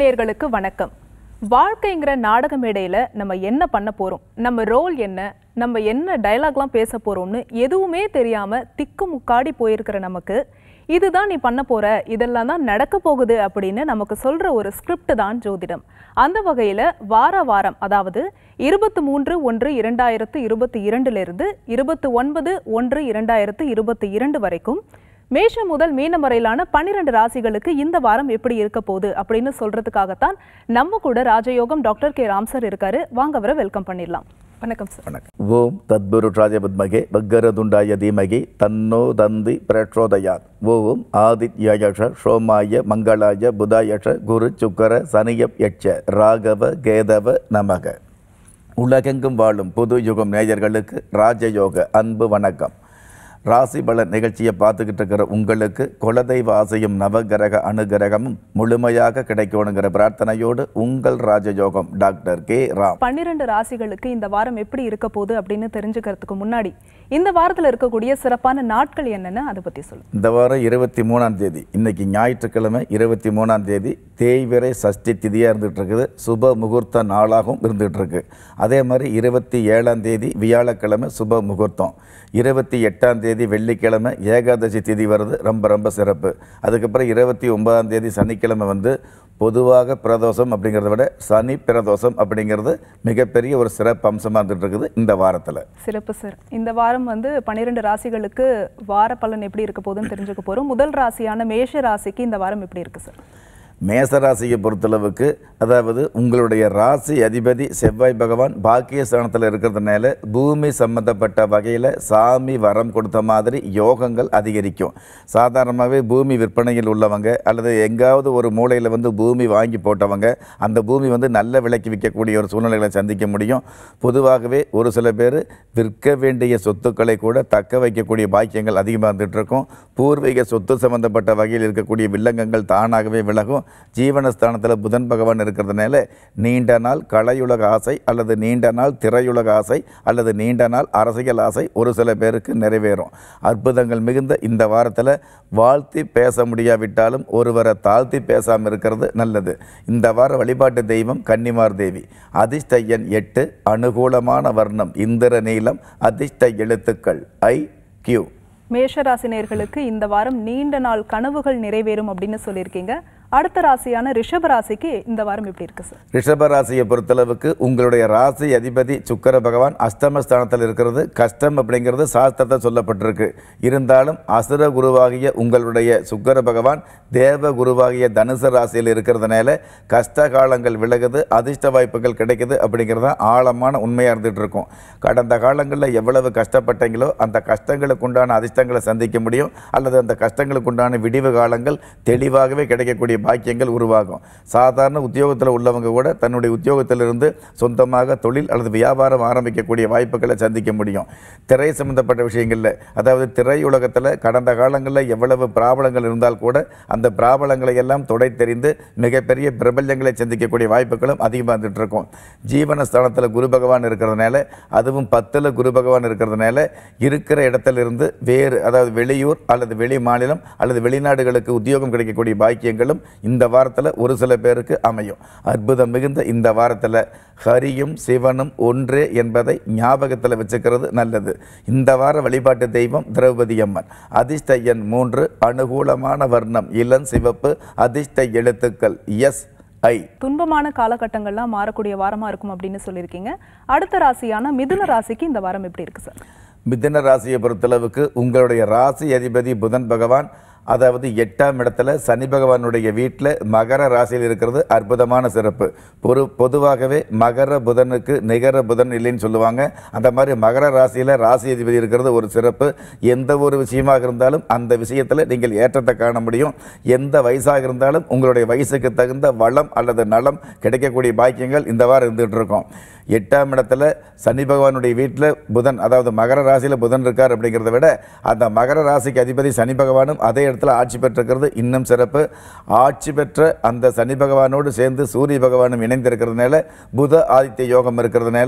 நேயர்களுக்கு வணக்கம் வாழ்க்கைங்கிற நாடக மேடையில் நம்ம என்ன பண்ண போகிறோம் நம்ம ரோல் என்ன நம்ம என்ன டயலாக்லாம் பேச போகிறோம்னு எதுவுமே தெரியாமல் திக்கு முக்காடி போயிருக்கிற நமக்கு இதுதான் நீ பண்ண போற இதெல்லாம் தான் நடக்க போகுது அப்படின்னு நமக்கு சொல்ற ஒரு ஸ்கிரிப்ட் தான் ஜோதிடம் அந்த வகையில் வார வாரம் அதாவது இருபத்தி மூன்று ஒன்று இரண்டாயிரத்து இருபத்தி இரண்டிலிருந்து இருபத்தி ஒன்பது ஒன்று இரண்டாயிரத்து இருபத்தி இரண்டு வரைக்கும் மேஷம் முதல் மீனம் வரையிலான பன்னிரண்டு ராசிகளுக்கு இந்த வாரம் எப்படி இருக்க போகுது அப்படின்னு சொல்றதுக்காகத்தான் நம்ம கூட ராஜயோகம் டாக்டர் கே ராம் சார் இருக்காரு வாங்க அவரை வெல்கம் பண்ணிடலாம் வணக்கம் சார் வணக்கம் ஓம் தத்புருஷாய வித்மகே வக்கரதுண்டாய தீமகி தன்னோ தந்தி பிரச்சோதயாத் ஓம் ஆதித்யயஷ சோமாய மங்களாய புதாயஷ குரு சுக்கர சனியப் யட்ச ராகவ கேதவ நமக உலகெங்கும் வாழும் புது யுகம் நேயர்களுக்கு ராஜயோக அன்பு வணக்கம் ராசி பலன் நிகழ்ச்சியை பார்த்துக்கிட்டு இருக்கிற உங்களுக்கு குலதெய்வ ஆசையும் நவகிரக அனுகிரகமும் முழுமையாக கிடைக்கணுங்கிற பிரார்த்தனையோடு உங்கள் ராஜயோகம் டாக்டர் கே ராம் பன்னிரண்டு ராசிகளுக்கு இந்த வாரம் எப்படி இருக்க போகுது அப்படின்னு தெரிஞ்சுக்கிறதுக்கு முன்னாடி இந்த வாரத்துல இருக்கக்கூடிய சிறப்பான நாட்கள் என்னன்னு அதை பத்தி சொல்லுங்க இந்த வாரம் இருபத்தி மூணாம் தேதி இன்னைக்கு ஞாயிற்றுக்கிழமை இருபத்தி மூணாம் தேதி தேய்விரை சஷ்டி திதியாக இருந்துகிட்டு இருக்குது சுப முகூர்த்த நாளாகவும் இருந்துகிட்டு இருக்கு அதே மாதிரி இருபத்தி ஏழாம் தேதி வியாழக்கிழமை சுப முகூர்த்தம் இருபத்தி எட்டாம் தேதி வெள்ளிக்கிழமை ஏகாதசி திதி வருது ரொம்ப ரொம்ப சிறப்பு அதுக்கப்புறம் இருபத்தி ஒன்பதாம் தேதி சனிக்கிழமை வந்து பொதுவாக பிரதோஷம் அப்படிங்கிறத விட சனி பிரதோஷம் அப்படிங்கிறது மிகப்பெரிய ஒரு சிறப்பு அம்சமாக இருந்துட்டு இருக்குது இந்த வாரத்தில் சிறப்பு சார் இந்த வாரம் வந்து பன்னிரெண்டு ராசிகளுக்கு வார பலன் எப்படி இருக்க போகுதுன்னு தெரிஞ்சுக்க போறோம் முதல் ராசியான மேஷ ராசிக்கு இந்த வாரம் எப்படி இருக்கு சார் மேசராசியை பொறுத்தளவுக்கு அதாவது உங்களுடைய ராசி அதிபதி செவ்வாய் பகவான் பாக்கியஸ்தானத்தில் இருக்கிறதுனால பூமி சம்பந்தப்பட்ட வகையில் சாமி வரம் கொடுத்த மாதிரி யோகங்கள் அதிகரிக்கும் சாதாரணமாகவே பூமி விற்பனையில் உள்ளவங்க அல்லது எங்காவது ஒரு மூலையில் வந்து பூமி வாங்கி போட்டவங்க அந்த பூமி வந்து நல்ல விலைக்கு விற்கக்கூடிய ஒரு சூழ்நிலைகளை சந்திக்க முடியும் பொதுவாகவே ஒரு சில பேர் விற்க வேண்டிய சொத்துக்களை கூட தக்க வைக்கக்கூடிய பாக்கியங்கள் அதிகமாக இருந்துட்டு இருக்கும் பூர்வீக சொத்து சம்பந்தப்பட்ட வகையில் இருக்கக்கூடிய வில்லங்கங்கள் தானாகவே விலகும் ஜீவனஸ்தானத்தில் புதன் பகவான் இருக்கிறதுனால நீண்ட நாள் கலையுலக ஆசை அல்லது நீண்ட நாள் திரையுலக ஆசை அல்லது நீண்ட நாள் அரசியல் ஆசை ஒரு சில பேருக்கு நிறைவேறும் அற்புதங்கள் மிகுந்த இந்த வாரத்தில் வாழ்த்தி பேச முடியாவிட்டாலும் ஒருவரை தாழ்த்தி பேசாமல் இருக்கிறது நல்லது இந்த வார வழிபாட்டு தெய்வம் கன்னிமார் தேவி அதிர்ஷ்ட எண் எட்டு அனுகூலமான வர்ணம் இந்திர நீலம் அதிர்ஷ்ட எழுத்துக்கள் ஐ கியூ மேஷ ராசி நேயர்களுக்கு இந்த வாரம் நீண்ட நாள் கனவுகள் நிறைவேறும் அப்படின்னு சொல்லியிருக்கீங்க அடுத்த ராசியான ரிஷப ராசிக்கு இந்த வாரம் எப்படி இருக்கு சார் ரிஷப ராசியை பொறுத்தளவுக்கு உங்களுடைய ராசி அதிபதி சுக்கர பகவான் அஷ்டமஸ்தானத்தில் இருக்கிறது கஷ்டம் அப்படிங்கிறது சாஸ்திரத்தை சொல்லப்பட்டிருக்கு இருந்தாலும் அசுர குருவாகிய உங்களுடைய சுக்கர பகவான் தேவ குருவாகிய தனுசு ராசியில் இருக்கிறதுனால கஷ்ட காலங்கள் விலகுது அதிர்ஷ்ட வாய்ப்புகள் கிடைக்குது அப்படிங்கிறது தான் ஆழமான உண்மையாக இருந்துகிட்டு இருக்கும் கடந்த காலங்களில் எவ்வளவு கஷ்டப்பட்டீங்களோ அந்த கஷ்டங்களுக்கு உண்டான அதிர்ஷ்டங்களை சந்திக்க முடியும் அல்லது அந்த கஷ்டங்களுக்கு உண்டான விடிவு காலங்கள் தெளிவாகவே கிடைக்கக்கூடிய பாக்கியங்கள் உருவாகும் சாதாரண உத்தியோகத்தில் உள்ளவங்க கூட தன்னுடைய உத்தியோகத்திலிருந்து சொந்தமாக தொழில் அல்லது வியாபாரம் ஆரம்பிக்கக்கூடிய வாய்ப்புகளை சந்திக்க முடியும் திரை சம்பந்தப்பட்ட விஷயங்களில் அதாவது திரையுலகத்தில் கடந்த காலங்களில் எவ்வளவு பிராபலங்கள் இருந்தால் கூட அந்த பிராபலங்களை எல்லாம் தொடை தெரிந்து மிகப்பெரிய பிரபல்யங்களை சந்திக்கக்கூடிய வாய்ப்புகளும் அதிகமாக இருந்துட்டு இருக்கும் ஜீவனஸ்தானத்தில் குரு பகவான் இருக்கிறதுனால அதுவும் பத்தில் குரு பகவான் இருக்கிறதுனால இருக்கிற இடத்திலிருந்து வேறு அதாவது வெளியூர் அல்லது வெளி மாநிலம் அல்லது வெளிநாடுகளுக்கு உத்தியோகம் கிடைக்கக்கூடிய பாக்கியங்களும் இந்த வாரத்தில் ஒரு சில பேருக்கு அமையும் அற்புதம் மிகுந்த இந்த வாரத்தில் ஹரியும் சிவனும் ஒன்றே என்பதை ஞாபகத்தில் வச்சுக்கிறது நல்லது இந்த வார வழிபாட்டு தெய்வம் திரௌபதி அம்மன் அதிர்ஷ்ட எண் மூன்று அனுகூலமான வர்ணம் இளம் சிவப்பு அதிர்ஷ்ட எழுத்துக்கள் எஸ் ஐ துன்பமான காலகட்டங்கள்லாம் மாறக்கூடிய வாரமா இருக்கும் அப்படின்னு சொல்லியிருக்கீங்க அடுத்த ராசியான மிதுன ராசிக்கு இந்த வாரம் எப்படி இருக்கு சார் மிதன ராசியை பொறுத்தளவுக்கு உங்களுடைய ராசி அதிபதி புதன் பகவான் அதாவது எட்டாம் இடத்துல சனி பகவானுடைய வீட்டில் மகர ராசியில் இருக்கிறது அற்புதமான சிறப்பு பொரு பொதுவாகவே மகர புதனுக்கு நிகர புதன் இல்லைன்னு சொல்லுவாங்க அந்த மாதிரி மகர ராசியில் ராசி அதிபதி இருக்கிறது ஒரு சிறப்பு எந்த ஒரு விஷயமாக இருந்தாலும் அந்த விஷயத்தில் நீங்கள் ஏற்றத்தை காண முடியும் எந்த வயசாக இருந்தாலும் உங்களுடைய வயசுக்கு தகுந்த வளம் அல்லது நலம் கிடைக்கக்கூடிய பாக்கியங்கள் இந்த வாரம் இருந்துகிட்டு இருக்கும் எட்டாம் இடத்துல சனி பகவானுடைய வீட்டில் புதன் அதாவது மகர ராசியில் புதன் இருக்கார் அப்படிங்கிறத விட அந்த மகர ராசிக்கு அதிபதி சனி பகவானும் அதே இடத்துல ஆட்சி பெற்றிருக்கிறது இன்னும் சிறப்பு ஆட்சி பெற்ற அந்த சனி பகவானோடு சேர்ந்து சூரிய பகவானும் இணைந்திருக்கிறதுனால புத ஆதித்ய யோகம் இருக்கிறதுனால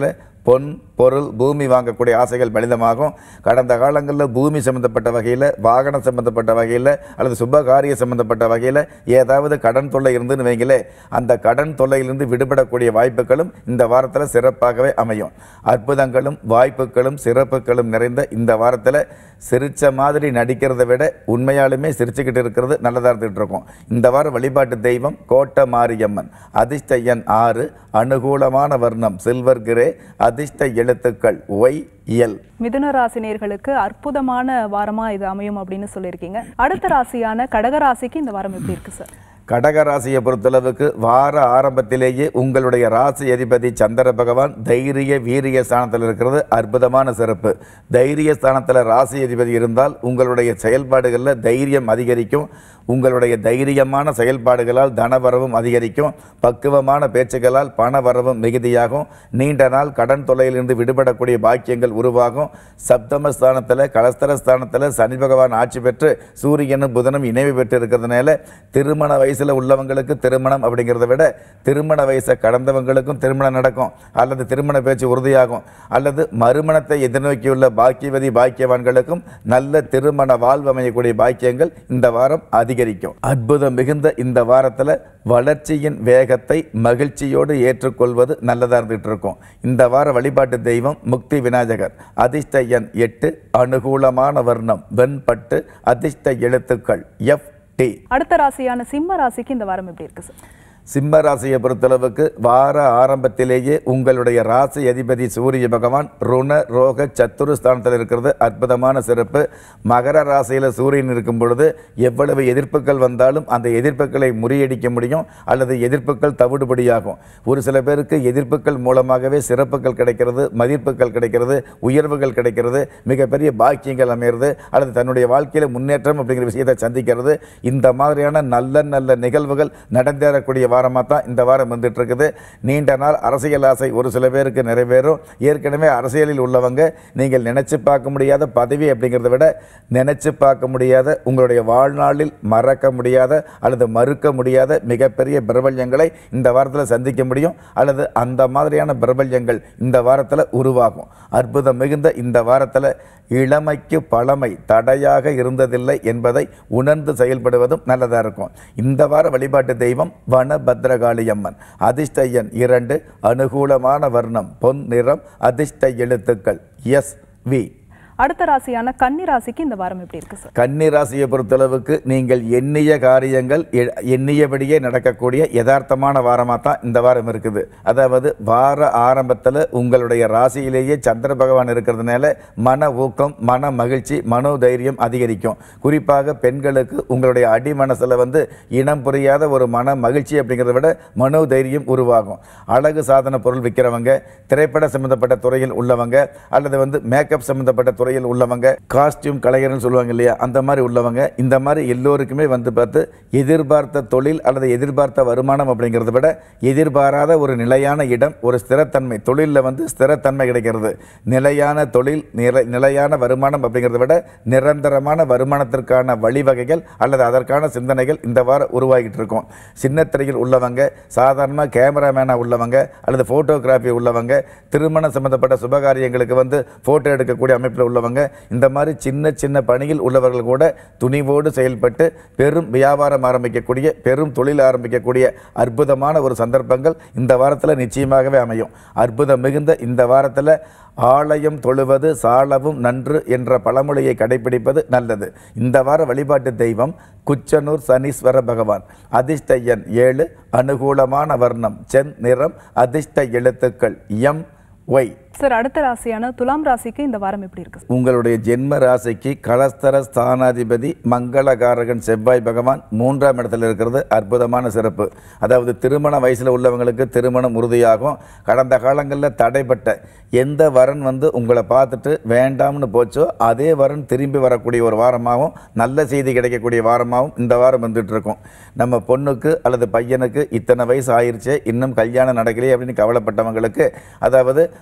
பொன் பொருள் பூமி வாங்கக்கூடிய ஆசைகள் பலிதமாகும் கடந்த காலங்களில் பூமி சம்பந்தப்பட்ட வகையில் வாகனம் சம்பந்தப்பட்ட வகையில் அல்லது சுப காரிய சம்பந்தப்பட்ட வகையில் ஏதாவது கடன் தொல்லை இருந்துன்னு வைங்களே அந்த கடன் தொல்லையிலிருந்து விடுபடக்கூடிய வாய்ப்புகளும் இந்த வாரத்தில் சிறப்பாகவே அமையும் அற்புதங்களும் வாய்ப்புகளும் சிறப்புகளும் நிறைந்த இந்த வாரத்தில் சிரிச்ச மாதிரி நடிக்கிறத விட உண்மையாலுமே சிரிச்சுக்கிட்டு இருக்கிறது நல்லதாக இருந்துகிட்டு இருக்கும் இந்த வார வழிபாட்டு தெய்வம் கோட்டை மாரியம்மன் அதிர்ஷ்ட எண் ஆறு அனுகூலமான வர்ணம் சில்வர் கிரே அதிர்ஷ்ட எழுத்துக்கள் ஒய் எல் மிதுன ராசினியர்களுக்கு அற்புதமான வாரமா இது அமையும் அப்படின்னு சொல்லியிருக்கீங்க அடுத்த ராசியான கடக ராசிக்கு இந்த வாரம் எப்படி இருக்கு சார் கடக ராசியை பொறுத்தளவுக்கு வார ஆரம்பத்திலேயே உங்களுடைய ராசி அதிபதி சந்திர பகவான் தைரிய வீரிய ஸ்தானத்தில் இருக்கிறது அற்புதமான சிறப்பு தைரிய ஸ்தானத்தில் ராசி அதிபதி இருந்தால் உங்களுடைய செயல்பாடுகளில் தைரியம் அதிகரிக்கும் உங்களுடைய தைரியமான செயல்பாடுகளால் தனவரவும் அதிகரிக்கும் பக்குவமான பேச்சுகளால் பண வரவும் மிகுதியாகும் நீண்ட நாள் கடன் தொல்லையிலிருந்து விடுபடக்கூடிய பாக்கியங்கள் உருவாகும் சப்தம ஸ்தானத்தில் கலஸ்தர ஸ்தானத்தில் சனி பகவான் ஆட்சி பெற்று சூரியனும் புதனும் இணைவு பெற்று இருக்கிறதுனால திருமண வயசில் உள்ளவங்களுக்கு திருமணம் அப்படிங்கிறத விட திருமண வயசை கடந்தவங்களுக்கும் திருமணம் நடக்கும் அல்லது திருமண பேச்சு உறுதியாகும் அல்லது மறுமணத்தை எதிர்நோக்கியுள்ள பாக்கியவதி பாக்கியவான்களுக்கும் நல்ல திருமண வாழ்வு அமையக்கூடிய பாக்கியங்கள் இந்த வாரம் அதிகரிக்கும் அற்புதம் மிகுந்த இந்த வாரத்தில் வளர்ச்சியின் வேகத்தை மகிழ்ச்சியோடு ஏற்றுக்கொள்வது நல்லதாக இருந்துகிட்டு இருக்கும் இந்த வார வழிபாட்டு தெய்வம் முக்தி விநாயகர் அதிர்ஷ்ட எண் எட்டு அனுகூலமான வர்ணம் வெண்பட்டு அதிர்ஷ்ட எழுத்துக்கள் எஃப் டி அடுத்த ராசியான சிம்ம ராசிக்கு இந்த வாரம் எப்படி இருக்கு சார் சிம்ம ராசியை பொறுத்தளவுக்கு வார ஆரம்பத்திலேயே உங்களுடைய ராசி அதிபதி சூரிய பகவான் ருண ரோக சத்துரு ஸ்தானத்தில் இருக்கிறது அற்புதமான சிறப்பு மகர ராசியில் சூரியன் இருக்கும் பொழுது எவ்வளவு எதிர்ப்புகள் வந்தாலும் அந்த எதிர்ப்புகளை முறியடிக்க முடியும் அல்லது எதிர்ப்புகள் தவிடுபடியாகும் ஒரு சில பேருக்கு எதிர்ப்புகள் மூலமாகவே சிறப்புகள் கிடைக்கிறது மதிப்புகள் கிடைக்கிறது உயர்வுகள் கிடைக்கிறது மிகப்பெரிய பாக்கியங்கள் அமையிறது அல்லது தன்னுடைய வாழ்க்கையில் முன்னேற்றம் அப்படிங்கிற விஷயத்தை சந்திக்கிறது இந்த மாதிரியான நல்ல நல்ல நிகழ்வுகள் நடந்தேறக்கூடிய வாரமாக தான் இந்த வாரம் வந்துட்டு இருக்குது நீண்ட நாள் அரசியல் ஆசை ஒரு சில பேருக்கு நிறைவேறும் ஏற்கனவே அரசியலில் உள்ளவங்க நீங்கள் நினைச்சு பார்க்க முடியாத பதவி அப்படிங்கிறத விட நினைச்சு பார்க்க முடியாத உங்களுடைய வாழ்நாளில் மறக்க முடியாத அல்லது மறுக்க முடியாத மிகப்பெரிய பிரபல்யங்களை இந்த வாரத்தில் சந்திக்க முடியும் அல்லது அந்த மாதிரியான பிரபல்யங்கள் இந்த வாரத்தில் உருவாகும் அற்புதம் மிகுந்த இந்த வாரத்தில் இளமைக்கு பழமை தடையாக இருந்ததில்லை என்பதை உணர்ந்து செயல்படுவதும் நல்லதாக இருக்கும் இந்த வார வழிபாட்டு தெய்வம் வனபத்ரகாளி அம்மன் அதிர்ஷ்ட எண் இரண்டு அனுகூலமான வர்ணம் பொன் நிறம் அதிர்ஷ்ட எழுத்துக்கள் எஸ் வி அடுத்த ராசியான கன்னி ராசிக்கு இந்த வாரம் எப்படி இருக்கு சார் கன்னி ராசியை பொறுத்தளவுக்கு நீங்கள் எண்ணிய காரியங்கள் எ- எண்ணியபடியே நடக்கக்கூடிய யதார்த்தமான வாரமாக தான் இந்த வாரம் இருக்குது அதாவது வார ஆரம்பத்தில் உங்களுடைய ராசியிலேயே சந்திர பகவான் இருக்கிறதுனால மன ஊக்கம் மன மகிழ்ச்சி மனோதைரியம் அதிகரிக்கும் குறிப்பாக பெண்களுக்கு உங்களுடைய அடி மனசில் வந்து இனம் புரியாத ஒரு மன மகிழ்ச்சி அப்படிங்கிறத விட மனோதைரியம் உருவாகும் அழகு சாதன பொருள் விற்கிறவங்க திரைப்பட சம்பந்தப்பட்ட துறையில் உள்ளவங்க அல்லது வந்து மேக்கப் சம்பந்தப்பட்ட துறையில் உள்ளவங்க காஸ்டியூம் கலைஞர்னு சொல்லுவாங்க இல்லையா அந்த மாதிரி உள்ளவங்க இந்த மாதிரி எல்லோருக்குமே வந்து பார்த்து எதிர்பார்த்த தொழில் அல்லது எதிர்பார்த்த வருமானம் அப்படிங்கிறத விட எதிர்பாராத ஒரு நிலையான இடம் ஒரு ஸ்திரத்தன்மை தொழிலில் வந்து ஸ்திரத்தன்மை கிடைக்கிறது நிலையான தொழில் நிலை நிலையான வருமானம் அப்படிங்கிறத விட நிரந்தரமான வருமானத்திற்கான வழிவகைகள் அல்லது அதற்கான சிந்தனைகள் இந்த வாரம் உருவாகிட்டு இருக்கும் சின்ன திரையில் உள்ளவங்க சாதாரணமாக கேமராமேனாக உள்ளவங்க அல்லது ஃபோட்டோகிராஃபி உள்ளவங்க திருமணம் சம்பந்தப்பட்ட சுபகாரியங்களுக்கு வந்து ஃபோட்டோ எடுக்கக்கூடிய அமைப்பில் உள்ளவங்க இந்த மாதிரி சின்ன சின்ன பணியில் உள்ளவர்கள் கூட துணிவோடு செயல்பட்டு பெரும் வியாபாரம் ஆரம்பிக்கக்கூடிய பெரும் தொழில் ஆரம்பிக்கக்கூடிய அற்புதமான ஒரு சந்தர்ப்பங்கள் இந்த வாரத்தில் நிச்சயமாகவே அமையும் அற்புதம் மிகுந்த இந்த வாரத்தில் ஆலயம் தொழுவது சாலவும் நன்று என்ற பழமொழியை கடைபிடிப்பது நல்லது இந்த வார வழிபாட்டு தெய்வம் குச்சனூர் சனீஸ்வர பகவான் அதிர்ஷ்ட எண் ஏழு அனுகூலமான வர்ணம் சென் நிறம் அதிர்ஷ்ட எழுத்துக்கள் எம் ஒய் சார் அடுத்த ராசியான துலாம் ராசிக்கு இந்த வாரம் எப்படி இருக்கு சார் உங்களுடைய ஜென்ம ராசிக்கு கலஸ்தர ஸ்தானாதிபதி மங்களகாரகன் செவ்வாய் பகவான் மூன்றாம் இடத்துல இருக்கிறது அற்புதமான சிறப்பு அதாவது திருமண வயசில் உள்ளவங்களுக்கு திருமணம் உறுதியாகும் கடந்த காலங்களில் தடைப்பட்ட எந்த வரன் வந்து உங்களை பார்த்துட்டு வேண்டாம்னு போச்சோ அதே வரன் திரும்பி வரக்கூடிய ஒரு வாரமாகவும் நல்ல செய்தி கிடைக்கக்கூடிய வாரமாகவும் இந்த வாரம் வந்துட்டு இருக்கும் நம்ம பொண்ணுக்கு அல்லது பையனுக்கு இத்தனை வயசு ஆயிருச்சே இன்னும் கல்யாணம் நடக்கலையே அப்படின்னு கவலைப்பட்டவங்களுக்கு அதாவது பரவாயில்ல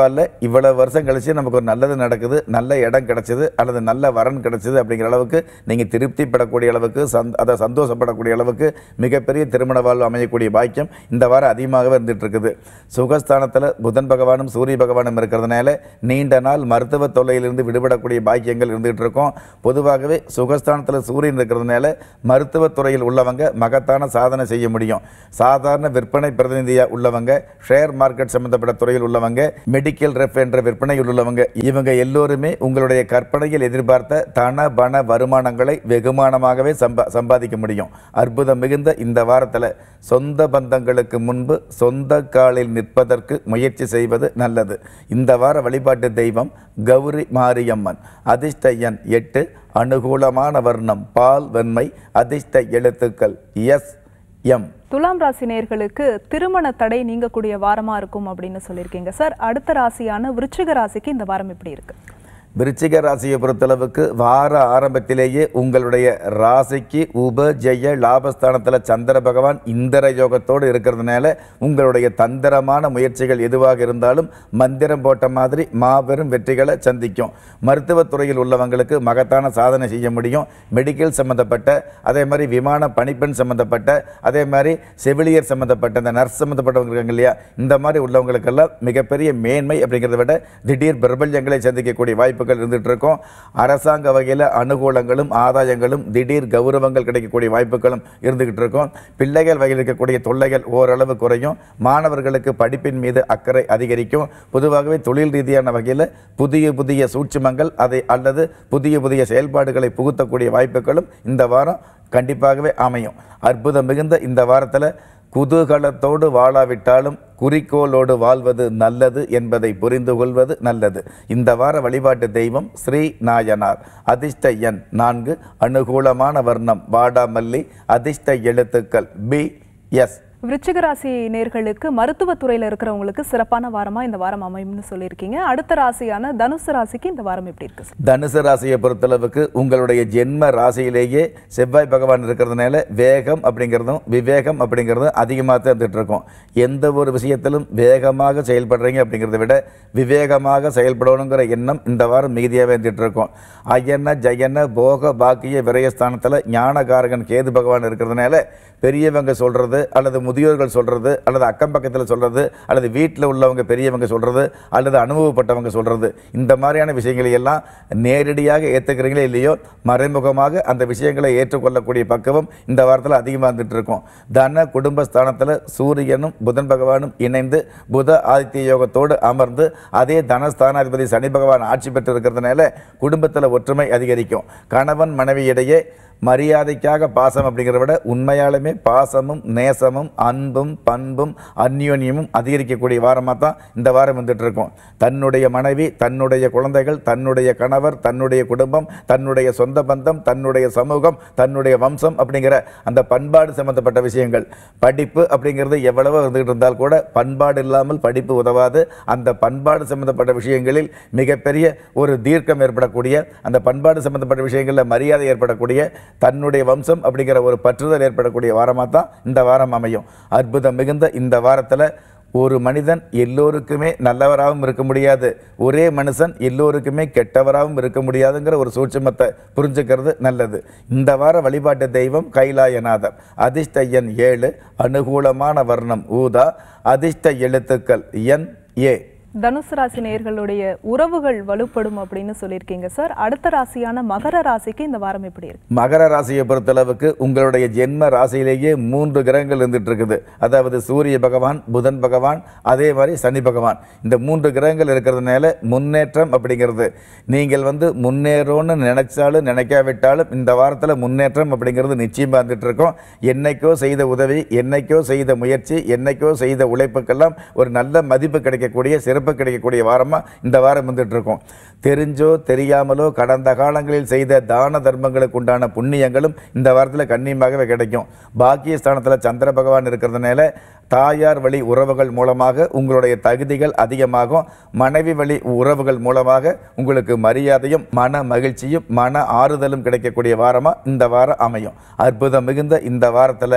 பரவாயில்ல இவ்வளவு வருஷம் கழிச்சு நமக்கு ஒரு நல்லது நடக்குது நல்ல இடம் கிடைச்சது அல்லது நல்ல வரன் கிடைச்சது அப்படிங்கிற அளவுக்கு நீங்கள் திருப்திப்படக்கூடிய அளவுக்கு சந் அதை சந்தோஷப்படக்கூடிய அளவுக்கு மிகப்பெரிய திருமண வாழ்வு அமையக்கூடிய பாக்கியம் இந்த வாரம் அதிகமாகவே இருந்துட்டு இருக்குது சுகஸ்தானத்தில் புதன் பகவானும் சூரிய பகவானும் இருக்கிறதுனால நீண்ட நாள் மருத்துவ தொல்லையிலிருந்து விடுபடக்கூடிய பாக்கியங்கள் இருந்துகிட்டு இருக்கும் பொதுவாகவே சுகஸ்தானத்தில் சூரியன் இருக்கிறதுனால மருத்துவத்துறையில் உள்ளவங்க மகத்தான சாதனை செய்ய முடியும் சாதாரண விற்பனை பிரதிநிதியாக உள்ளவங்க ஷேர் மார்க்கெட் சம்பந்தப்பட்ட துறையில் உள்ளவங்க மெடிக்கல் ரெஃப் என்ற விற்பனையில் உள்ளவங்க இவங்க எல்லோருமே உங்களுடைய கற்பனையில் எதிர்பார்த்த தன பண வருமானங்களை வெகுமானமாகவே சம்பா சம்பாதிக்க முடியும் அற்புதம் மிகுந்த இந்த வாரத்தில் சொந்த பந்தங்களுக்கு முன்பு சொந்த காலில் நிற்பதற்கு முயற்சி செய்வது நல்லது இந்த வார வழிபாட்டு தெய்வம் கௌரி மாரியம்மன் அதிர்ஷ்ட எண் எட்டு அனுகூலமான வர்ணம் பால் வெண்மை அதிர்ஷ்ட எழுத்துக்கள் எஸ் எம் துலாம் ராசி நேயர்களுக்கு திருமண தடை நீங்கக்கூடிய வாரமா இருக்கும் அப்படின்னு சொல்லியிருக்கீங்க சார் அடுத்த ராசியான விருச்சிக ராசிக்கு இந்த வாரம் எப்படி இருக்கு விருச்சிக ராசியை பொறுத்தளவுக்கு வார ஆரம்பத்திலேயே உங்களுடைய ராசிக்கு உப ஜெய லாபஸ்தானத்தில் சந்திர பகவான் இந்திர யோகத்தோடு இருக்கிறதுனால உங்களுடைய தந்திரமான முயற்சிகள் எதுவாக இருந்தாலும் மந்திரம் போட்ட மாதிரி மாபெரும் வெற்றிகளை சந்திக்கும் மருத்துவத்துறையில் உள்ளவங்களுக்கு மகத்தான சாதனை செய்ய முடியும் மெடிக்கல் சம்மந்தப்பட்ட அதே மாதிரி விமான பணிப்பெண் சம்மந்தப்பட்ட அதே மாதிரி செவிலியர் சம்மந்தப்பட்ட இந்த நர்ஸ் சம்மந்தப்பட்டவங்க இருக்காங்க இல்லையா இந்த மாதிரி உள்ளவங்களுக்கெல்லாம் மிகப்பெரிய மேன்மை அப்படிங்கிறத விட திடீர் பிரபல்யங்களை சந்திக்கக்கூடிய வாய்ப்புகள் இருந்துட்டு இருக்கும் அரசாங்க வகையில் அனுகூலங்களும் ஆதாயங்களும் திடீர் கௌரவங்கள் கிடைக்கக்கூடிய வாய்ப்புகளும் இருந்துகிட்டு இருக்கும் பிள்ளைகள் வகையில் இருக்கக்கூடிய தொல்லைகள் ஓரளவு குறையும் மாணவர்களுக்கு படிப்பின் மீது அக்கறை அதிகரிக்கும் பொதுவாகவே தொழில் ரீதியான வகையில் புதிய புதிய சூட்சுமங்கள் அதை அல்லது புதிய புதிய செயல்பாடுகளை புகுத்தக்கூடிய வாய்ப்புகளும் இந்த வாரம் கண்டிப்பாகவே அமையும் அற்புதம் மிகுந்த இந்த வாரத்தில் குதூகலத்தோடு வாழாவிட்டாலும் குறிக்கோளோடு வாழ்வது நல்லது என்பதை புரிந்து கொள்வது நல்லது இந்த வார வழிபாட்டு தெய்வம் ஸ்ரீ நாயனார் அதிர்ஷ்ட எண் நான்கு அனுகூலமான வர்ணம் வாடாமல்லி அதிர்ஷ்ட எழுத்துக்கள் பி எஸ் விருச்சிக ராசி நேர்களுக்கு மருத்துவத்துறையில இருக்கிறவங்களுக்கு சிறப்பான வாரமா இந்த வாரம் அமையும்னு சொல்லியிருக்கீங்க அடுத்த ராசியான தனுசு ராசிக்கு இந்த வாரம் எப்படி இருக்கு சார் தனுசு ராசியை பொறுத்தளவுக்கு உங்களுடைய ஜென்ம ராசியிலேயே செவ்வாய் பகவான் இருக்கிறதுனால வேகம் அப்படிங்கிறதும் விவேகம் அப்படிங்கிறதும் அதிகமாக தான் இருந்துட்டு இருக்கும் எந்த ஒரு விஷயத்திலும் வேகமாக செயல்படுறீங்க அப்படிங்கிறத விட விவேகமாக செயல்படணுங்கிற எண்ணம் இந்த வாரம் மிகுதியாகவே இருந்துட்டு இருக்கும் அயன ஜயன போக பாக்கிய விரயஸ்தானத்தில் ஞானகாரகன் கேது பகவான் இருக்கிறதுனால பெரியவங்க சொல்றது அல்லது முதியோர்கள் சொல்றது அல்லது அக்கம் பக்கத்தில் சொல்றது அல்லது வீட்டில் உள்ளவங்க பெரியவங்க சொல்றது அல்லது அனுபவப்பட்டவங்க சொல்றது இந்த மாதிரியான விஷயங்களை எல்லாம் நேரடியாக ஏற்றுக்கிறீங்களே இல்லையோ மறைமுகமாக அந்த விஷயங்களை ஏற்றுக்கொள்ளக்கூடிய பக்குவம் இந்த வாரத்தில் அதிகமாக இருந்துட்டு இருக்கும் தன குடும்பஸ்தானத்தில் சூரியனும் புதன் பகவானும் இணைந்து புத ஆதித்ய யோகத்தோடு அமர்ந்து அதே தனஸ்தானாதிபதி சனி பகவான் ஆட்சி பெற்று இருக்கிறதுனால குடும்பத்தில் ஒற்றுமை அதிகரிக்கும் கணவன் மனைவியிடையே மரியாதைக்காக பாசம் அப்படிங்கிறத விட உண்மையாலுமே பாசமும் நேசமும் அன்பும் பண்பும் அந்யோன்யமும் அதிகரிக்கக்கூடிய வாரமாக தான் இந்த வாரம் வந்துட்டு இருக்கும் தன்னுடைய மனைவி தன்னுடைய குழந்தைகள் தன்னுடைய கணவர் தன்னுடைய குடும்பம் தன்னுடைய சொந்த பந்தம் தன்னுடைய சமூகம் தன்னுடைய வம்சம் அப்படிங்கிற அந்த பண்பாடு சம்பந்தப்பட்ட விஷயங்கள் படிப்பு அப்படிங்கிறது எவ்வளவோ இருந்துகிட்டு இருந்தால் கூட பண்பாடு இல்லாமல் படிப்பு உதவாது அந்த பண்பாடு சம்பந்தப்பட்ட விஷயங்களில் மிகப்பெரிய ஒரு தீர்க்கம் ஏற்படக்கூடிய அந்த பண்பாடு சம்பந்தப்பட்ட விஷயங்களில் மரியாதை ஏற்படக்கூடிய தன்னுடைய வம்சம் அப்படிங்கிற ஒரு பற்றுதல் ஏற்படக்கூடிய வாரமாக தான் இந்த வாரம் அமையும் அற்புதம் மிகுந்த இந்த வாரத்தில் ஒரு மனிதன் எல்லோருக்குமே நல்லவராகவும் இருக்க முடியாது ஒரே மனுஷன் எல்லோருக்குமே கெட்டவராகவும் இருக்க முடியாதுங்கிற ஒரு சூட்சுமத்தை புரிஞ்சுக்கிறது நல்லது இந்த வார வழிபாட்டு தெய்வம் கைலாயநாதர் அதிர்ஷ்ட எண் ஏழு அனுகூலமான வர்ணம் ஊதா அதிர்ஷ்ட எழுத்துக்கள் என் ஏ தனுசு ராசி நேர்களுடைய உறவுகள் வலுப்படும் அப்படின்னு சொல்லியிருக்கீங்க சார் அடுத்த ராசியான மகர ராசிக்கு இந்த வாரம் எப்படி இருக்கு மகர ராசியை பொறுத்தளவுக்கு உங்களுடைய ஜென்ம ராசியிலேயே மூன்று கிரகங்கள் இருந்துட்டு இருக்குது அதாவது சூரிய பகவான் புதன் பகவான் அதே மாதிரி சனி பகவான் இந்த மூன்று கிரகங்கள் இருக்கிறதுனால முன்னேற்றம் அப்படிங்கிறது நீங்கள் வந்து முன்னேறோன்னு நினைச்சாலும் நினைக்காவிட்டாலும் இந்த வாரத்தில் முன்னேற்றம் அப்படிங்கிறது நிச்சயமாக இருந்துட்டு இருக்கும் என்னைக்கோ செய்த உதவி என்னைக்கோ செய்த முயற்சி என்னைக்கோ செய்த உழைப்புக்கெல்லாம் ஒரு நல்ல மதிப்பு கிடைக்கக்கூடிய சிறப்பு கிடைக்கக்கூடிய வாரமாக இந்த வாரம் வந்துட்டு இருக்கும் தெரிஞ்சோ தெரியாமலோ கடந்த காலங்களில் செய்த தான தர்மங்களுக்கு உண்டான புண்ணியங்களும் இந்த வாரத்தில் கண்ணியமாகவே கிடைக்கும் பாக்கிய ஸ்தானத்தில் சந்திர பகவான் இருக்கிறதுனால தாயார் வழி உறவுகள் மூலமாக உங்களுடைய தகுதிகள் அதிகமாகும் மனைவி வழி உறவுகள் மூலமாக உங்களுக்கு மரியாதையும் மன மகிழ்ச்சியும் மன ஆறுதலும் கிடைக்கக்கூடிய வாரமாக இந்த வாரம் அமையும் அற்புதம் மிகுந்த இந்த வாரத்தில்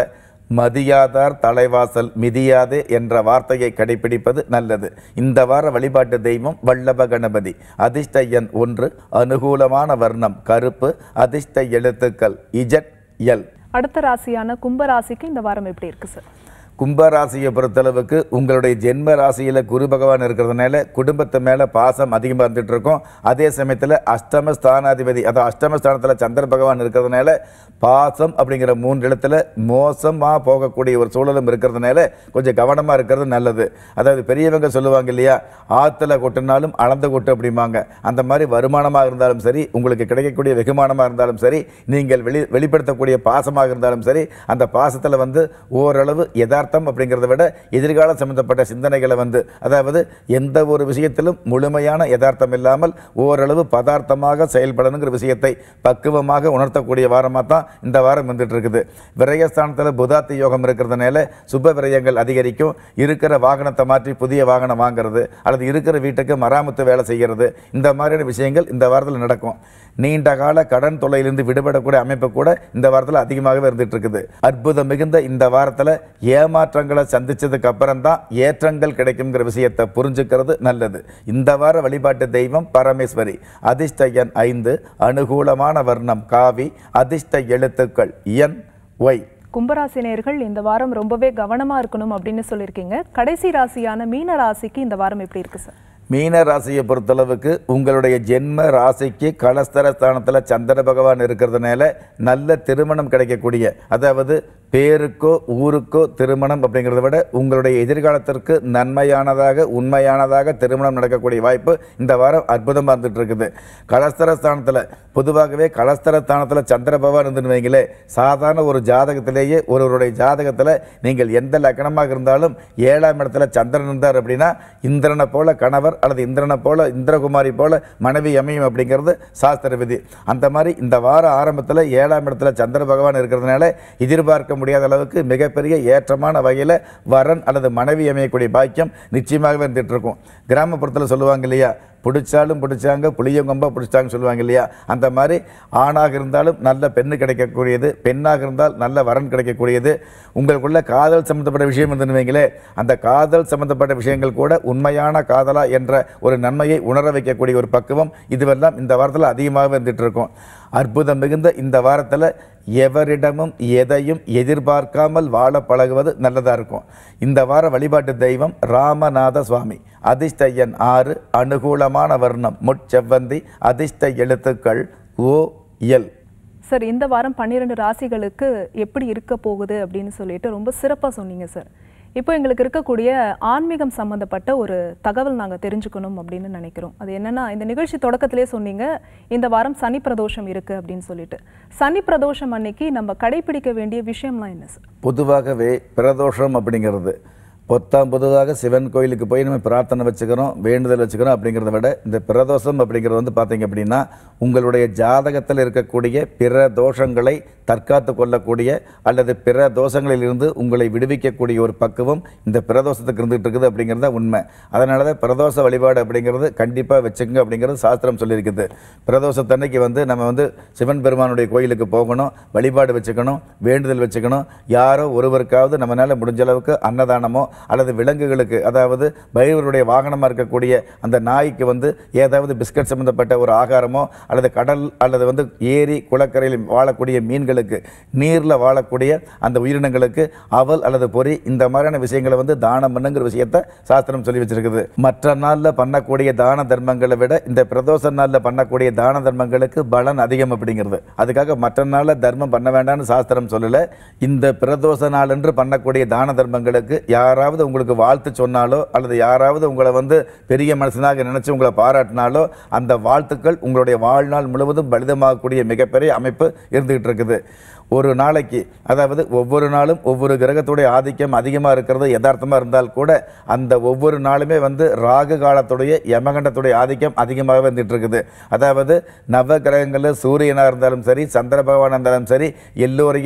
மதியாதார் தலைவாசல் மிதியாதே என்ற வார்த்தையை கடைபிடிப்பது நல்லது இந்த வார வழிபாட்டு தெய்வம் வல்லப கணபதி அதிர்ஷ்ட எண் ஒன்று அனுகூலமான வர்ணம் கருப்பு அதிர்ஷ்ட எழுத்துக்கள் இஜட் எல் அடுத்த ராசியான கும்ப ராசிக்கு இந்த வாரம் எப்படி இருக்கு சார் கும்பராசியை பொறுத்தளவுக்கு உங்களுடைய ஜென்ம ராசியில் குரு பகவான் இருக்கிறதுனால குடும்பத்து மேலே பாசம் அதிகமாக இருந்துட்டு இருக்கும் அதே சமயத்தில் அஷ்டம ஸ்தானாதிபதி அதாவது அஷ்டம ஸ்தானத்தில் சந்திர பகவான் இருக்கிறதுனால பாசம் அப்படிங்கிற மூன்று இடத்துல மோசமாக போகக்கூடிய ஒரு சூழலும் இருக்கிறதுனால கொஞ்சம் கவனமாக இருக்கிறது நல்லது அதாவது பெரியவங்க சொல்லுவாங்க இல்லையா ஆற்றுல கொட்டினாலும் அளந்து கொட்டு அப்படிம்பாங்க அந்த மாதிரி வருமானமாக இருந்தாலும் சரி உங்களுக்கு கிடைக்கக்கூடிய வெகுமானமாக இருந்தாலும் சரி நீங்கள் வெளி வெளிப்படுத்தக்கூடிய பாசமாக இருந்தாலும் சரி அந்த பாசத்தில் வந்து ஓரளவு யதார்த்தம் அப்படிங்கிறத விட எதிர்கால சம்பந்தப்பட்ட சிந்தனைகளை வந்து அதாவது எந்த ஒரு விஷயத்திலும் முழுமையான யதார்த்தம் இல்லாமல் ஓரளவு பதார்த்தமாக செயல்படணுங்கிற விஷயத்தை பக்குவமாக உணர்த்தக்கூடிய வாரமாக தான் இந்த வாரம் வந்துட்டு இருக்குது விரயஸ்தானத்தில் புதாத்தி யோகம் இருக்கிறதுனால சுப விரயங்கள் அதிகரிக்கும் இருக்கிற வாகனத்தை மாற்றி புதிய வாகனம் வாங்குறது அல்லது இருக்கிற வீட்டுக்கு மராமத்து வேலை செய்கிறது இந்த மாதிரியான விஷயங்கள் இந்த வாரத்தில் நடக்கும் நீண்ட கால கடன் தொல்லையிலிருந்து விடுபடக்கூடிய அமைப்பு கூட இந்த வாரத்தில் அதிகமாகவே இருந்துட்டு இருக்குது அற்புதம் மிகுந்த இந்த வாரத்தில் ஏமாற்றங்களை சந்திச்சதுக்கு அப்புறம் தான் ஏற்றங்கள் கிடைக்குங்கிற விஷயத்தை புரிஞ்சுக்கிறது நல்லது இந்த வார வழிபாட்டு தெய்வம் பரமேஸ்வரி அதிர்ஷ்ட எண் ஐந்து அனுகூலமான வர்ணம் காவி அதிர்ஷ்ட எழுத்துக்கள் என் ஒய் கும்பராசினியர்கள் இந்த வாரம் ரொம்பவே கவனமா இருக்கணும் அப்படின்னு சொல்லியிருக்கீங்க கடைசி ராசியான மீன ராசிக்கு இந்த வாரம் எப்படி இருக்கு சார் மீன ராசியை பொறுத்தளவுக்கு உங்களுடைய ஜென்ம ராசிக்கு கலஸ்தர ஸ்தானத்தில் சந்திர பகவான் இருக்கிறதுனால நல்ல திருமணம் கிடைக்கக்கூடிய அதாவது பேருக்கோ ஊருக்கோ திருமணம் அப்படிங்கிறத விட உங்களுடைய எதிர்காலத்திற்கு நன்மையானதாக உண்மையானதாக திருமணம் நடக்கக்கூடிய வாய்ப்பு இந்த வாரம் அற்புதமாக இருந்துட்டு இருக்குது கலஸ்தர ஸ்தானத்தில் பொதுவாகவே கலஸ்தர ஸ்தானத்தில் சந்திர பகவான் இருந்துன்னு வைங்களே சாதாரண ஒரு ஜாதகத்திலேயே ஒருவருடைய ஜாதகத்தில் நீங்கள் எந்த லக்கணமாக இருந்தாலும் ஏழாம் இடத்துல சந்திரன் இருந்தார் அப்படின்னா இந்திரனை போல கணவர் அல்லது இந்திரனை போல இந்திரகுமாரி போல மனைவி அமையும் அப்படிங்கிறது சாஸ்திர விதி அந்த மாதிரி இந்த வார ஆரம்பத்தில் ஏழாம் இடத்துல சந்திர பகவான் இருக்கிறதுனால எதிர்பார்க்க முடியாத அளவுக்கு மிகப்பெரிய ஏற்றமான வகையில் வரன் அல்லது மனைவி அமையக்கூடிய பாக்கியம் நிச்சயமாகவே இருந்துட்டு இருக்கும் கிராமப்புறத்தில் சொல்லுவாங்க இல்லையா பிடிச்சாலும் பிடிச்சாங்க புளியங்கொம்பா பிடிச்சாங்க சொல்லுவாங்க இல்லையா அந்த மாதிரி ஆணாக இருந்தாலும் நல்ல பெண்ணு கிடைக்கக்கூடியது பெண்ணாக இருந்தால் நல்ல வரன் கிடைக்கக்கூடியது உங்களுக்குள்ள காதல் சம்மந்தப்பட்ட விஷயம் இருந்துன்னு வைங்களே அந்த காதல் சம்மந்தப்பட்ட விஷயங்கள் கூட உண்மையான காதலா என்ற ஒரு நன்மையை உணர வைக்கக்கூடிய ஒரு பக்குவம் இதுவெல்லாம் இந்த வாரத்தில் அதிகமாக இருந்துட்டு இருக்கும் அற்புதம் மிகுந்த இந்த வாரத்தில் எவரிடமும் எதையும் எதிர்பார்க்காமல் வாழ பழகுவது நல்லதாக இருக்கும் இந்த வார வழிபாட்டு தெய்வம் ராமநாத சுவாமி அதிர்ஷ்ட எண் ஆறு அனுகூலமான வர்ணம் முட்செவ்வந்தி அதிர்ஷ்ட எழுத்துக்கள் ஓ எல் சார் இந்த வாரம் பன்னிரெண்டு ராசிகளுக்கு எப்படி இருக்க போகுது அப்படின்னு சொல்லிட்டு ரொம்ப சிறப்பாக சொன்னீங்க சார் இப்போ எங்களுக்கு இருக்கக்கூடிய ஆன்மீகம் சம்மந்தப்பட்ட ஒரு தகவல் நாங்கள் தெரிஞ்சுக்கணும் அப்படின்னு நினைக்கிறோம் அது என்னன்னா இந்த நிகழ்ச்சி தொடக்கத்திலே சொன்னீங்க இந்த வாரம் சனி பிரதோஷம் இருக்கு அப்படின்னு சொல்லிட்டு சனி பிரதோஷம் அன்னைக்கு நம்ம கடைபிடிக்க வேண்டிய விஷயம்லாம் என்ன சார் பொதுவாகவே பிரதோஷம் அப்படிங்கிறது பொத்தாம் பொதுவாக சிவன் கோயிலுக்கு போய் நம்ம பிரார்த்தனை வச்சுக்கிறோம் வேண்டுதல் வச்சுக்கிறோம் அப்படிங்கிறத விட இந்த பிரதோஷம் அப்படிங்கிறது வந்து பார்த்தீங்க அப்படின்னா உங்களுடைய ஜாதகத்தில் இருக்கக்கூடிய பிற தோஷங்களை தற்காத்து கொள்ளக்கூடிய அல்லது பிற தோஷங்களிலிருந்து உங்களை விடுவிக்கக்கூடிய ஒரு பக்குவம் இந்த பிரதோஷத்துக்கு இருந்துகிட்டு இருக்குது அப்படிங்கிறது தான் உண்மை அதனால தான் பிரதோஷ வழிபாடு அப்படிங்கிறது கண்டிப்பாக வச்சுக்கங்க அப்படிங்கிறது சாஸ்திரம் சொல்லியிருக்குது பிரதோஷத்தன்னைக்கு வந்து நம்ம வந்து சிவன் பெருமானுடைய கோயிலுக்கு போகணும் வழிபாடு வச்சுக்கணும் வேண்டுதல் வச்சுக்கணும் யாரோ ஒருவருக்காவது நம்மளால முடிஞ்ச அளவுக்கு அன்னதானமோ அல்லது விலங்குகளுக்கு அதாவது பைரவருடைய வாகனமாக இருக்கக்கூடிய அந்த நாய்க்கு வந்து ஏதாவது பிஸ்கட் சம்மந்தப்பட்ட ஒரு ஆகாரமோ அல்லது கடல் அல்லது வந்து ஏரி குளக்கரையில் வாழக்கூடிய மீன்களுக்கு நீரில் வாழக்கூடிய அந்த உயிரினங்களுக்கு அவல் அல்லது பொறி இந்த மாதிரியான விஷயங்களை வந்து தானம் பண்ணுங்கிற விஷயத்தை சாஸ்திரம் சொல்லி வச்சிருக்குது மற்ற நாளில் பண்ணக்கூடிய தான தர்மங்களை விட இந்த பிரதோஷ நாளில் பண்ணக்கூடிய தான தர்மங்களுக்கு பலன் அதிகம் அப்படிங்கிறது அதுக்காக மற்ற நாளில் தர்மம் பண்ண வேண்டாம்னு சாஸ்திரம் சொல்லலை இந்த பிரதோஷ நாள் என்று பண்ணக்கூடிய தான தர்மங்களுக்கு யாராவது உங்களுக்கு வாழ்த்து சொன்னாலோ அல்லது யாராவது உங்களை வந்து பெரிய மனுஷனாக நினைச்சு உங்களை பாராட்டினாலோ அந்த வாழ்த்துக்கள் உங்களுடைய வாழ்நாள் முழுவதும் பலிதமாகக்கூடிய மிகப்பெரிய அமைப்பு இருந்துகிட்டு இருக்குது ஒரு நாளைக்கு அதாவது ஒவ்வொரு நாளும் ஒவ்வொரு கிரகத்துடைய ஆதிக்கம் அதிகமாக இருக்கிறது யதார்த்தமாக இருந்தால் கூட அந்த ஒவ்வொரு நாளுமே வந்து ராகு காலத்துடைய யமகண்டத்துடைய ஆதிக்கம் அதிகமாக வந்துட்டு இருக்குது அதாவது நவ கிரகங்களில் சூரியனாக இருந்தாலும் சரி சந்திர பகவானாக இருந்தாலும் சரி எல்லோரையுமே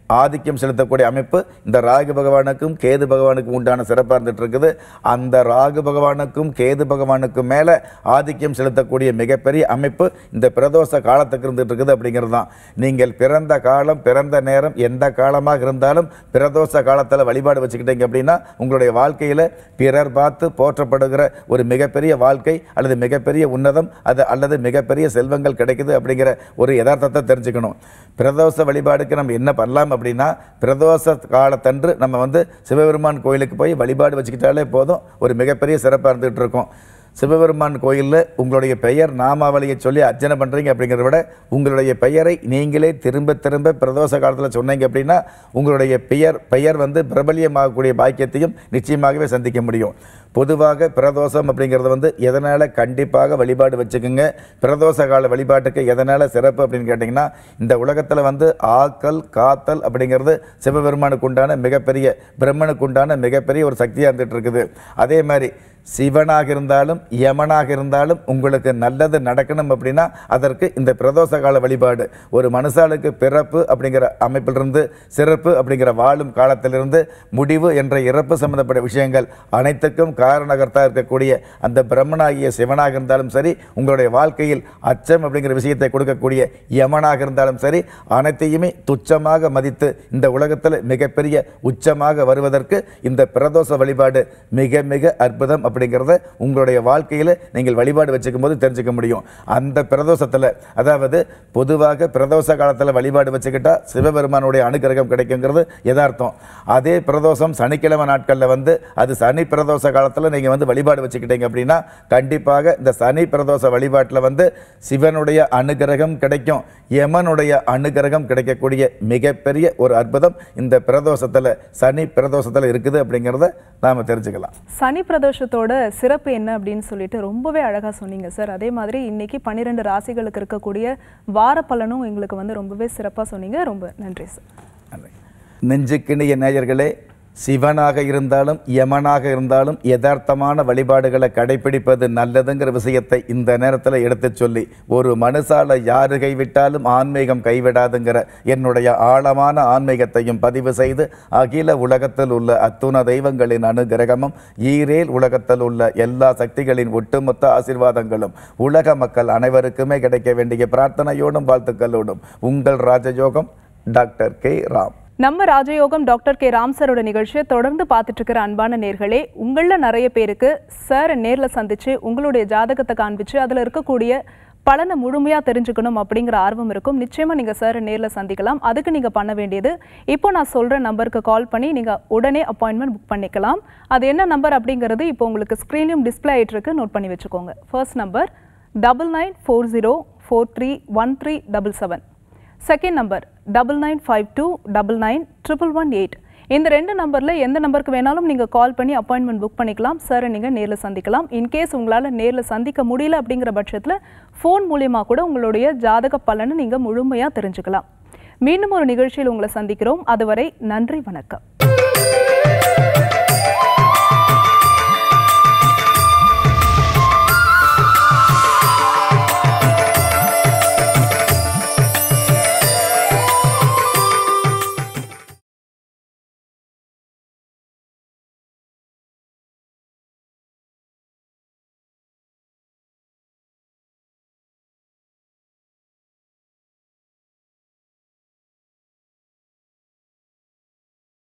ஆதிக்கம் செலுத்தக்கூடிய அமைப்பு இந்த ராகு பகவானுக்கும் கேது பகவானுக்கும் உண்டான சிறப்பாக இருந்துட்டு இருக்குது அந்த ராகு பகவானுக்கும் கேது பகவானுக்கும் மேலே ஆதிக்கம் செலுத்தக்கூடிய மிகப்பெரிய அமைப்பு இந்த பிரதோஷ காலத்துக்கு இருந்துட்டு இருக்குது அப்படிங்கிறது தான் நீங்கள் பிறந்த காலம் பிறந்த நேரம் எந்த காலமாக இருந்தாலும் பிரதோஷ காலத்தில் வழிபாடு வச்சுக்கிட்டீங்க அப்படின்னா உங்களுடைய வாழ்க்கையில் பிறர் பார்த்து போற்றப்படுகிற ஒரு மிகப்பெரிய வாழ்க்கை அல்லது மிகப்பெரிய உன்னதம் அது அல்லது மிகப்பெரிய செல்வங்கள் கிடைக்குது அப்படிங்கிற ஒரு யதார்த்தத்தை தெரிஞ்சுக்கணும் பிரதோஷ வழிபாடுக்கு நம்ம என்ன பண்ணலாம் அப்படின்னா பிரதோஷ காலத்தன்று நம்ம வந்து சிவபெருமான் கோயிலுக்கு போய் வழிபாடு வச்சுக்கிட்டாலே போதும் ஒரு மிகப்பெரிய சிறப்பாக இருந்துகிட்டு இருக்கும் சிவபெருமான் கோயிலில் உங்களுடைய பெயர் நாமாவளியை சொல்லி அர்ச்சனை பண்ணுறீங்க அப்படிங்கிறத விட உங்களுடைய பெயரை நீங்களே திரும்ப திரும்ப பிரதோஷ காலத்தில் சொன்னீங்க அப்படின்னா உங்களுடைய பெயர் பெயர் வந்து பிரபல்யமாகக்கூடிய பாக்கியத்தையும் நிச்சயமாகவே சந்திக்க முடியும் பொதுவாக பிரதோஷம் அப்படிங்கிறது வந்து எதனால் கண்டிப்பாக வழிபாடு வச்சுக்கோங்க பிரதோஷ கால வழிபாட்டுக்கு எதனால் சிறப்பு அப்படின்னு கேட்டிங்கன்னா இந்த உலகத்தில் வந்து ஆக்கல் காத்தல் அப்படிங்கிறது சிவபெருமானுக்கு உண்டான மிகப்பெரிய பிரம்மனுக்கு உண்டான மிகப்பெரிய ஒரு சக்தியாக இருந்துகிட்டு இருக்குது அதே மாதிரி சிவனாக இருந்தாலும் யமனாக இருந்தாலும் உங்களுக்கு நல்லது நடக்கணும் அப்படின்னா அதற்கு இந்த பிரதோஷ கால வழிபாடு ஒரு மனுஷாளுக்கு பிறப்பு அப்படிங்கிற அமைப்பிலிருந்து சிறப்பு அப்படிங்கிற வாழும் காலத்திலிருந்து முடிவு என்ற இறப்பு சம்பந்தப்பட்ட விஷயங்கள் அனைத்துக்கும் காரணகர்த்தா இருக்கக்கூடிய அந்த பிரம்மனாகிய சிவனாக இருந்தாலும் சரி உங்களுடைய வாழ்க்கையில் அச்சம் அப்படிங்கிற விஷயத்தை கொடுக்கக்கூடிய யமனாக இருந்தாலும் சரி அனைத்தையுமே துச்சமாக மதித்து இந்த உலகத்தில் மிகப்பெரிய உச்சமாக வருவதற்கு இந்த பிரதோஷ வழிபாடு மிக மிக அற்புதம் அப்படிங்கிறத உங்களுடைய வாழ்க்கையில் நீங்கள் வழிபாடு வச்சுக்கும் போது தெரிஞ்சுக்க முடியும் அந்த பிரதோஷத்தில் அதாவது பொதுவாக பிரதோஷ காலத்தில் வழிபாடு வச்சுக்கிட்டா சிவபெருமானுடைய அனுகிரகம் கிடைக்குங்கிறது யதார்த்தம் அதே பிரதோஷம் சனிக்கிழமை நாட்களில் வந்து அது சனி பிரதோஷ காலத்தில் நீங்கள் வந்து வழிபாடு வச்சுக்கிட்டீங்க அப்படின்னா கண்டிப்பாக இந்த சனி பிரதோஷ வழிபாட்டில் வந்து சிவனுடைய அனுகிரகம் கிடைக்கும் யமனுடைய அனுகிரகம் கிடைக்கக்கூடிய மிகப்பெரிய ஒரு அற்புதம் இந்த பிரதோஷத்தில் சனி பிரதோஷத்தில் இருக்குது அப்படிங்கிறத நாம் தெரிஞ்சுக்கலாம் சனி பிரதோஷத்தோட சிறப்பு என்ன அப்படின்னு சொல்லிட்டு ரொம்பவே அழகா சொன்னீங்க சார் அதே மாதிரி இன்னைக்கு பன்னிரெண்டு ராசிகளுக்கு இருக்கக்கூடிய வார பலனும் எங்களுக்கு வந்து ரொம்பவே சிறப்பா சொன்னீங்க ரொம்ப நன்றி சார் நன்றி. நெஞ்சுக்கிணிய நேயர்களே சிவனாக இருந்தாலும் யமனாக இருந்தாலும் யதார்த்தமான வழிபாடுகளை கடைபிடிப்பது நல்லதுங்கிற விஷயத்தை இந்த நேரத்தில் எடுத்துச் சொல்லி ஒரு மனுஷால யாரு கைவிட்டாலும் ஆன்மீகம் கைவிடாதுங்கிற என்னுடைய ஆழமான ஆன்மீகத்தையும் பதிவு செய்து அகில உலகத்தில் உள்ள அத்துண தெய்வங்களின் அனுகிரகமும் ஈரேல் உலகத்தில் உள்ள எல்லா சக்திகளின் ஒட்டுமொத்த ஆசீர்வாதங்களும் உலக மக்கள் அனைவருக்குமே கிடைக்க வேண்டிய பிரார்த்தனையோடும் வாழ்த்துக்களோடும் உங்கள் ராஜயோகம் டாக்டர் கே ராம் நம்ம ராஜயோகம் டாக்டர் கே ராம் சாரோட நிகழ்ச்சியை தொடர்ந்து பார்த்துட்டு இருக்கிற அன்பான நேர்களே உங்களில் நிறைய பேருக்கு சார் நேரில் சந்திச்சு உங்களுடைய ஜாதகத்தை காண்பிச்சு அதில் இருக்கக்கூடிய பலனை முழுமையாக தெரிஞ்சுக்கணும் அப்படிங்கிற ஆர்வம் இருக்கும் நிச்சயமாக நீங்கள் சார் நேரில் சந்திக்கலாம் அதுக்கு நீங்கள் பண்ண வேண்டியது இப்போ நான் சொல்கிற நம்பருக்கு கால் பண்ணி நீங்கள் உடனே அப்பாயின்மெண்ட் புக் பண்ணிக்கலாம் அது என்ன நம்பர் அப்படிங்கிறது இப்போ உங்களுக்கு ஸ்க்ரீன்லையும் டிஸ்பிளே ஆகிட்டு இருக்கு நோட் பண்ணி வச்சுக்கோங்க first number double nine four zero four three one three double seven second number double nine five two double nine triple one eight இந்த ரெண்டு நம்பரில் எந்த நம்பருக்கு வேணாலும் நீங்கள் கால் பண்ணி அப்பாயின்மெண்ட் புக் பண்ணிக்கலாம் சார் நீங்கள் நேரில் சந்திக்கலாம் இன்கேஸ் உங்களால் நேரில் சந்திக்க முடியல அப்படிங்கிற பட்சத்தில் ஃபோன் மூலியமா கூட உங்களுடைய ஜாதக பலனை நீங்கள் முழுமையாக தெரிஞ்சுக்கலாம் மீண்டும் ஒரு நிகழ்ச்சியில் உங்களை சந்திக்கிறோம் அதுவரை நன்றி வணக்கம்